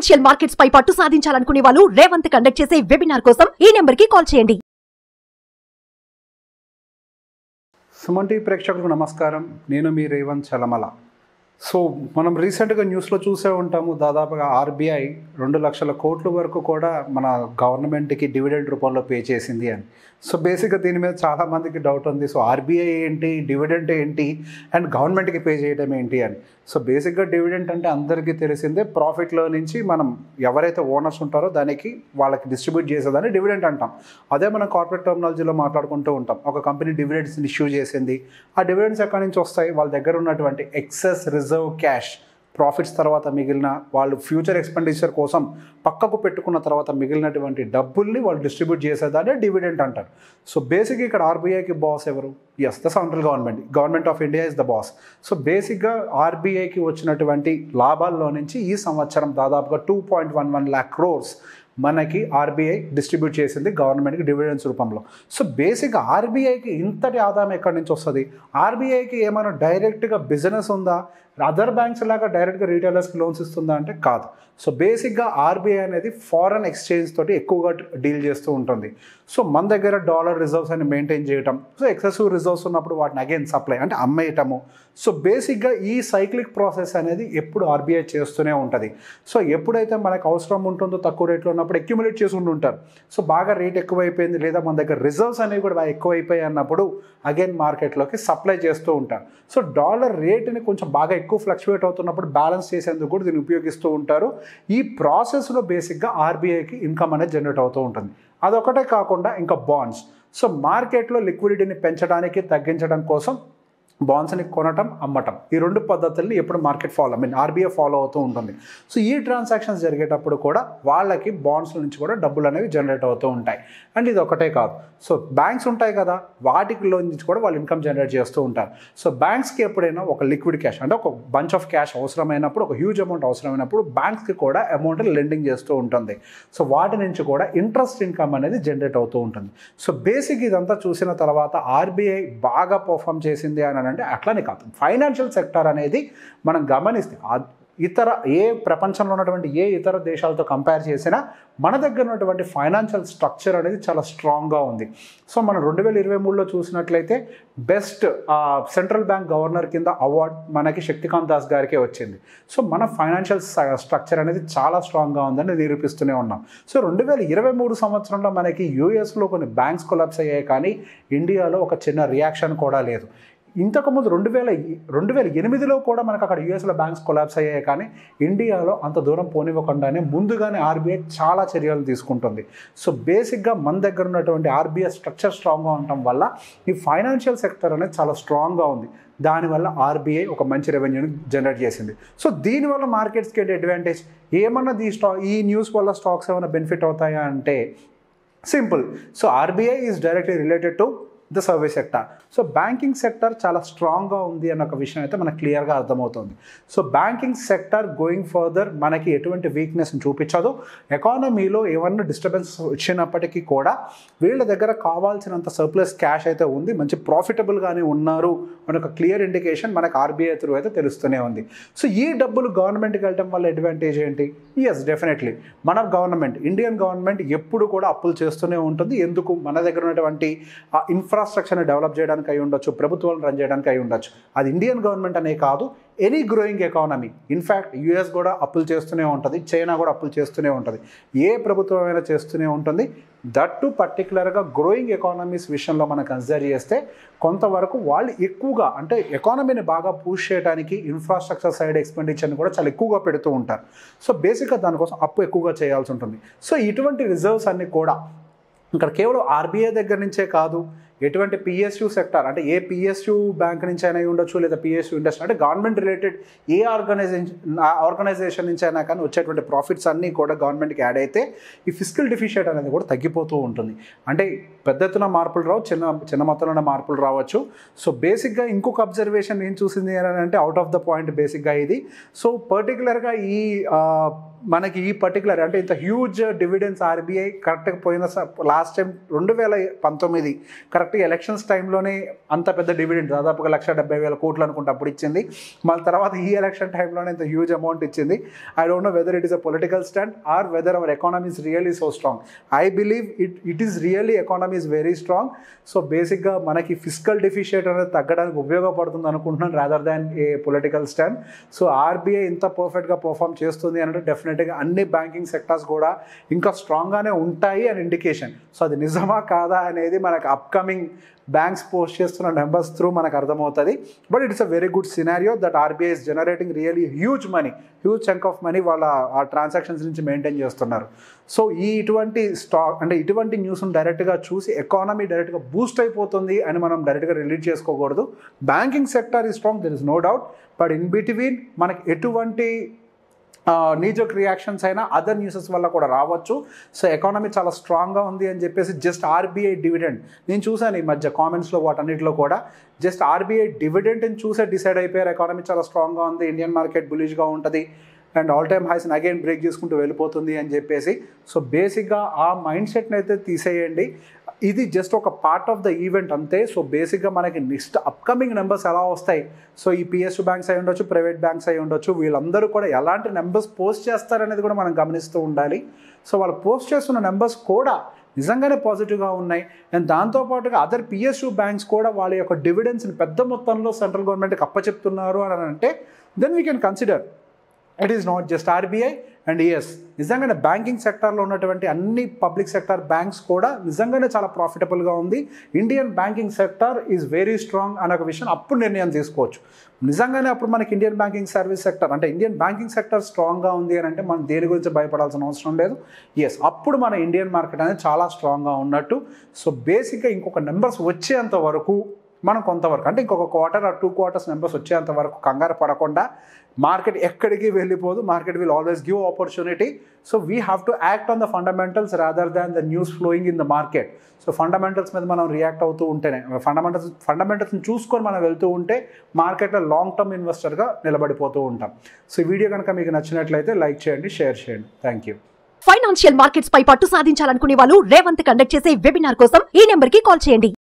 financial markets పై పట్టు సాధించాలనుకునే వాళ్ళు రేవంత్ కండక్ట్ చేసే వెబినార్ కోసం ఈ నెంబర్ కి కాల్ చేయండి సుమన్ టీవీ ప్రేక్షకులకు నమస్కారం నేను మీ రేవంత్ చలమల సో మనం రీసెంట్గా న్యూస్లో చూసే ఉంటాము దాదాపుగా ఆర్బీఐ రెండు లక్షల కోట్ల వరకు కూడా మన గవర్నమెంట్కి డివిడెండ్ రూపంలో పే చేసింది అని సో బేసిక్గా దీని మీద చాలామందికి డౌట్ ఉంది సో ఆర్బీఐ ఏంటి డివిడెంట్ ఏంటి అండ్ గవర్నమెంట్కి పే చేయడం ఏంటి అని సో బేసిక్గా డివిడెంట్ అంటే అందరికీ తెలిసిందే ప్రాఫిట్లో నుంచి మనం ఎవరైతే ఓనర్స్ ఉంటారో దానికి వాళ్ళకి డిస్ట్రిబ్యూట్ చేసేదాన్ని డివిడెంట్ అంటాం అదే మనం కార్పొరేట్ టెర్మినాలజీలో మాట్లాడుకుంటూ ఉంటాం ఒక కంపెనీ డివిడెంట్స్ ఇష్యూ చేసింది ఆ డివిడెంట్స్ ఎక్కడి నుంచి వస్తాయి వాళ్ళ దగ్గర ఉన్నటువంటి ఎక్సెస్ రిజర్వ్ క్యాష్ ప్రాఫిట్స్ తర్వాత మిగిలిన వాళ్ళు ఫ్యూచర్ ఎక్స్పెండిచర్ కోసం పక్కకు పెట్టుకున్న తర్వాత మిగిలినటువంటి డబ్బుల్ని వాళ్ళు డిస్ట్రిబ్యూట్ చేసేదాన్ని డివిడెంట్ అంటారు సో బేసిక్గా ఇక్కడ ఆర్బీఐకి బాస్ ఎవరు yes the central government government of India is the boss so బేసిక్గా ఆర్బీఐకి వచ్చినటువంటి లాభాల్లో నుంచి ఈ సంవత్సరం దాదాపుగా two point one one lakh crores మనకి ఆర్బీఐ డిస్ట్రిబ్యూట్ చేసింది గవర్నమెంట్కి డివిడెండ్స్ రూపంలో సో బేసిక్గా ఆర్బీఐకి ఇంతటి ఆదాయం ఎక్కడి నుంచి వస్తుంది ఆర్బీఐకి ఏమైనా డైరెక్ట్గా బిజినెస్ ఉందా అదర్ బ్యాంక్స్ లాగా డైరెక్ట్గా రీటైలర్స్కి లోన్స్ ఇస్తుందా అంటే కాదు సో బేసిక్గా ఆర్బీఐ అనేది ఫారెన్ ఎక్స్చేంజ్ తోటి ఎక్కువగా డీల్ చేస్తూ ఉంటుంది సో మన దగ్గర డాలర్ రిజర్వ్స్ అని మెయింటైన్ చేయటం సో ఎక్సెసివ్ రిజర్వ్స్ ఉన్నప్పుడు వాటిని అగైన్ సప్లై అంటే అమ్మేయటము సో బేసిక్గా ఈ సైక్లిక్ ప్రాసెస్ అనేది ఎప్పుడు ఆర్బీఐ చేస్తూనే ఉంటుంది సో ఎప్పుడైతే మనకు అవసరం ఉంటుందో తక్కువ రేట్లో ఉన్నప్పుడు అక్యుములేట్ చేసి ఉంటారు సో బాగా రేట్ ఎక్కువైపోయింది లేదా మన దగ్గర రిజర్వ్స్ అనేవి కూడా బాగా ఎక్కువైపోయాయి అన్నప్పుడు అగైన్ మార్కెట్లోకి సప్లై చేస్తూ ఉంటారు సో డాలర్ రేట్ని కొంచెం బాగా ఎక్కువ ఫ్లక్చువేట్ అవుతున్నప్పుడు బ్యాలెన్స్ చేసేందుకు కూడా దీన్ని ఉపయోగిస్తూ ఉంటారు ఈ ప్రాసెస్లో బేసిక్గా ఆర్బీఐకి ఇన్కమ్ అనేది జనరేట్ అవుతూ ఉంటుంది అదొకటే కాకుండా ఇంకా బాండ్స్ సో మార్కెట్లో లిక్విడిటీని పెంచడానికి తగ్గించడం కోసం బాండ్స్ని కొనటం అమ్మటం ఈ రెండు పద్ధతుల్ని ఎప్పుడు market follow I mean RBI follow అవుతూ ఉంటుంది సో ఈ ట్రాన్సాక్షన్స్ జరిగేటప్పుడు కూడా వాళ్ళకి బాండ్స్ నుంచి కూడా డబ్బులు అనేవి జనరేట్ అవుతూ ఉంటాయి అండ్ ఇది ఒకటే కాదు సో బ్యాంక్స్ ఉంటాయి కదా వాటిలో నుంచి కూడా వాళ్ళు ఇన్కమ్ జనరేట్ చేస్తూ ఉంటారు సో బ్యాంక్స్కి ఎప్పుడైనా ఒక లిక్విడ్ క్యాష్ అంటే ఒక బంచ్ ఆఫ్ క్యాష్ అవసరమైనప్పుడు ఒక హ్యూజ్ అమౌంట్ అవసరమైనప్పుడు బ్యాంక్స్కి కూడా అమౌంట్ లెండింగ్ చేస్తూ ఉంటుంది సో వాటి నుంచి కూడా ఇంట్రెస్ట్ ఇన్కమ్ అనేది జనరేట్ అవుతూ ఉంటుంది సో బేసిక్ ఇదంతా చూసిన తర్వాత ఆర్బీఐ బాగా పర్ఫామ్ చేసింది అని అంటే అట్లానే కాదు ఫైనాన్షియల్ సెక్టర్ అనేది మనం గమనిస్తే ఆ- ఇతర ఏ ప్రపంచంలో ఉన్నటువంటి ఏ ఇతర దేశాలతో కంపేర్ చేసినా మన దగ్గర ఉన్నటువంటి ఫైనాన్షియల్ స్ట్రక్చర్ అనేది చాలా స్ట్రాంగ్గా ఉంది సో మనం రెండు వేల ఇరవై మూడులో చూసినట్లయితే బెస్ట్ సెంట్రల్ బ్యాంక్ గవర్నర్ కింద అవార్డ్ మనకి శక్తికాంత్ దాస్ గారికే వచ్చింది సో మన ఫైనాన్షియల్ స్ట్రక్చర్ అనేది చాలా స్ట్రాంగ్గా ఉందని నిరూపిస్తూనే ఉన్నాం సో రెండు వేల ఇరవై మూడు సంవత్సరంలో మనకి యూఎస్లో కొన్ని బ్యాంక్స్ కొలాప్స్ అయ్యాయి కానీ ఇండియాలో ఒక చిన్న రియాక్షన్ కూడా లేదు ఇంతకుముందు రెండు వేల రెండు వేల ఎనిమిదిలో కూడా మనకు అక్కడ యూఎస్లో బ్యాంక్స్ కొలాప్స్ అయ్యాయి కానీ ఇండియాలో అంత దూరం పోనివ్వకుండానే ముందుగానే ఆర్బీఐ చాలా చర్యలు తీసుకుంటుంది సో బేసిక్గా మన దగ్గర ఉన్నటువంటి ఆర్బీఐ స్ట్రక్చర్ స్ట్రాంగ్గా ఉండటం వల్ల ఈ ఫైనాన్షియల్ సెక్టర్ అనేది చాలా స్ట్రాంగ్గా ఉంది దానివల్ల ఆర్బీఐ ఒక మంచి రెవెన్యూని జనరేట్ చేసింది సో దీనివల్ల మార్కెట్స్కి ఏంటి అడ్వాంటేజ్ ఏమన్నా ఈ స్టా ఈ న్యూస్ వల్ల స్టాక్స్ ఏమైనా బెనిఫిట్ అవుతాయా అంటే simple so RBI is directly related to the service sector so banking sector చాలా స్ట్రాంగ్గా ఉంది అన్న ఒక విషయం అయితే మనకు క్లియర్గా అర్థమవుతుంది so banking sector going further మనకి ఎటువంటి వీక్నెస్ని చూపించదు ఎకానమీలో ఏమన్నా డిస్టర్బెన్స్ వచ్చినప్పటికీ కూడా వీళ్ళ దగ్గర కావాల్సినంత సర్ప్లస్ క్యాష్ అయితే ఉంది మంచి ప్రాఫిటబుల్గానే ఉన్నారు అని ఒక క్లియర్ ఇండికేషన్ మనకు ఆర్బీఐ త్రూ అయితే తెలుస్తూనే ఉంది సో ఈ డబ్బులు గవర్నమెంట్కి వెళ్ళటం వల్ల అడ్వాంటేజ్ ఏంటి ఎస్ డెఫినెట్లీ మన గవర్నమెంట్ ఇండియన్ గవర్నమెంట్ ఎప్పుడు కూడా అప్పులు చేస్తూనే ఉంటుంది ఎందుకు మన దగ్గర ఉన్నటువంటి ఆ ఇన్ఫ్రాస్ట్రక్చర్ని డెవలప్ చేయడానికి అయి ఉండొచ్చు ప్రభుత్వాలను రన్ చేయడానికి అయి ఉండొచ్చు అది ఇండియన్ గవర్నమెంట్ అనే కాదు any growing economy in fact US కూడా అప్పులు చేస్తూనే ఉంటుంది చైనా కూడా అప్పులు చేస్తూనే ఉంటుంది ఏ ప్రభుత్వమైనా చేస్తూనే ఉంటుంది దట్ టు పర్టికులర్గా గ్రోయింగ్ ఎకానమీస్ విషయంలో మనం కన్సిడర్ చేస్తే కొంతవరకు వాళ్ళు ఎక్కువగా అంటే ఎకానమీని బాగా పూష్ చేయడానికి ఇన్ఫ్రాస్ట్రక్చర్ సైడ్ ఎక్స్పెండిచర్ని కూడా చాలా ఎక్కువగా పెడుతూ ఉంటారు సో బేసిక్గా దానికోసం అప్పు ఎక్కువగా చేయాల్సి ఉంటుంది సో ఇటువంటి రిజర్వ్స్ అన్నీ కూడా ఇక్కడ కేవలం ఆర్బీఐ దగ్గర నుంచే కాదు ఎటువంటి పిఎస్యు సెక్టార్ అంటే ఏ పిఎస్యు బ్యాంక్ నుంచి అయినా అయి ఉండొచ్చు లేదా పిఎస్యు ఇండస్ట్రీ అంటే గవర్నమెంట్ రిలేటెడ్ ఏ ఆర్గనైజేషన్ ఆర్గనైజేషన్ నుంచి అయినా కానీ వచ్చేటువంటి ప్రాఫిట్స్ అన్నీ కూడా గవర్నమెంట్కి యాడ్ అయితే ఈ ఫిజికల్ డిఫిషియేట్ అనేది కూడా తగ్గిపోతూ ఉంటుంది అంటే పెద్ద ఎత్తున మార్పులు రావు చిన్న చిన్న మొత్తంలోనే మార్పులు రావచ్చు సో బేసిక్గా ఇంకొక అబ్జర్వేషన్ ఏం చూసింది అని అంటే అవుట్ ఆఫ్ ద పాయింట్ బేసిక్గా ఇది సో పర్టికులర్గా ఈ ఆ, మనకి ఈ పర్టికులర్ అంటే ఇంత హ్యూజ్ డివిడెన్స్ ఆర్బీఐ కరెక్ట్గా పోయిన లాస్ట్ టైం రెండు వేల పంతొమ్మిది కరెక్ట్ కరెక్ట్ ఎలక్షన్స్ టైంలోనే అంత పెద్ద డివిడెండ్ దాదాపుగా లక్ష డెబ్బై వేల కోట్లు అనుకుంటే అప్పుడు ఇచ్చింది మళ్ళీ తర్వాత ఈ ఎలక్షన్ టైంలోనే ఇంత హ్యూజ్ అమౌంట్ ఇచ్చింది I don't know whether it is a political stand or whether our economy is really so strong I believe it it is really economy is very strong so బేసిక్గా మనకి physical deficit అనేది తగ్గడానికి ఉపయోగపడుతుంది అనుకుంటున్నాను rather than a political stand so RBI ఇంత పర్ఫెక్ట్గా perform చేస్తుంది అంటే డెఫినెట్గా అన్ని బ్యాంకింగ్ సెక్టర్స్ కూడా ఇంకా స్ట్రాంగ్గానే ఉంటాయి అని ఇండికేషన్ సో అది నిజమా కాదా అనేది మనకు అప్కమింగ్ బ్యాంక్స్ పోస్ట్ చేస్తున్న నెంబర్స్ త్రూ మనకు అర్థమవుతుంది but it's a very good scenario that RBI is generating really huge money huge chunk of money వాళ్ళ ఆ ట్రాన్సాక్షన్స్ నుంచి మెయింటైన్ చేస్తున్నారు సో ఈ ఇటువంటి స్టాక్ అంటే ఇటువంటి న్యూస్ను డైరెక్ట్గా చూసి ఎకానమీ డైరెక్ట్గా బూస్ట్ అయిపోతుంది అని మనం డైరెక్ట్గా రిలీట్ చేసుకోకూడదు బ్యాంకింగ్ సెక్టర్ ఈ strong there is no doubt but in between మనకి ఎటువంటి నీజోక్ రియాక్షన్స్ అయినా అదర్ న్యూసెస్ వల్ల కూడా రావచ్చు సో ఎకానమీ చాలా స్ట్రాంగ్గా ఉంది అని చెప్పేసి జస్ట్ ఆర్బీఐ డివిడెండ్ నేను చూశాను ఈ మధ్య కామెంట్స్లో వాటన్నిటిలో కూడా జస్ట్ ఆర్బీఐ డివిడెంట్ని చూసే డిసైడ్ అయిపోయారు ఎకానమీ చాలా స్ట్రాంగ్గా ఉంది ఇండియన్ మార్కెట్ బులిష్గా ఉంటుంది అండ్ ఆల్ టైమ్ హైస్ని అగైన్ బ్రేక్ చేసుకుంటూ వెళ్ళిపోతుంది అని చెప్పేసి సో బేసిక్గా ఆ మైండ్ సెట్ని అయితే తీసేయండి ఇది జస్ట్ ఒక పార్ట్ ఆఫ్ ద ఈవెంట్ అంతే సో బేసిక్గా మనకి నెక్స్ట్ అప్కమింగ్ నెంబర్స్ ఎలా వస్తాయి సో ఈ పిఎస్యు బ్యాంక్స్ అయి ఉండొచ్చు ప్రైవేట్ బ్యాంక్స్ అయి ఉండొచ్చు వీళ్ళందరూ కూడా ఎలాంటి నెంబర్స్ పోస్ట్ చేస్తారనేది కూడా మనం గమనిస్తూ ఉండాలి సో వాళ్ళు పోస్ట్ చేస్తున్న నెంబర్స్ కూడా నిజంగానే పాజిటివ్గా ఉన్నాయి అండ్ దాంతోపాటుగా అదర్ పిఎస్యు బ్యాంక్స్ కూడా వాళ్ళ యొక్క డివిడెన్స్ని పెద్ద మొత్తంలో సెంట్రల్ గవర్నమెంట్కి అప్పచెప్తున్నారు అని అంటే then we can consider it is not just RBI and yes నిజంగానే బ్యాంకింగ్ సెక్టార్లో ఉన్నటువంటి అన్ని పబ్లిక్ సెక్టార్ బ్యాంక్స్ కూడా నిజంగానే చాలా ప్రాఫిటబుల్గా ఉంది Indian banking sector is very strong అనే ఒక విషయం అప్పుడు నిర్ణయం తీసుకోవచ్చు నిజంగానే అప్పుడు మనకి ఇండియన్ బ్యాంకింగ్ సర్వీస్ సెక్టర్ అంటే ఇండియన్ బ్యాంకింగ్ సెక్టర్ స్ట్రాంగ్గా ఉంది అని అంటే మనం దేని గురించి భయపడాల్సిన అవసరం లేదు ఎస్ అప్పుడు మన ఇండియన్ మార్కెట్ అనేది చాలా స్ట్రాంగ్గా ఉన్నట్టు సో బేసిక్గా ఇంకొక నెంబర్స్ వచ్చేంత వరకు మనం కొంతవరకు అంటే ఇంకొక quarter or two quarters numbers వచ్చేంత వరకు కంగారు పడకుండా మార్కెట్ ఎక్కడికి వెళ్ళిపోదు market will always give opportunity so we have to act on the fundamentals rather than the news flowing in the market so fundamentals మీద మనం రియాక్ట్ అవుతూ ఉంటేనే ఫండమెంటల్స్ ఫండమెంటల్స్ని చూసుకొని మనం వెళ్తూ ఉంటే మార్కెట్లో లాంగ్ టర్మ్ ఇన్వెస్టర్గా నిలబడిపోతూ ఉంటాం సో ఈ వీడియో కనుక మీకు నచ్చినట్లయితే లైక్ చేయండి షేర్ చేయండి థ్యాంక్ యూ ఫైనాన్షియల్ మార్కెట్స్ పై పట్టు సాధించాలనుకునే వాళ్ళు రేవంత్ కండక్ట్ చేసే వెబినార్ కోసం ఈ నెంబర్ కి కాల్ చేయండి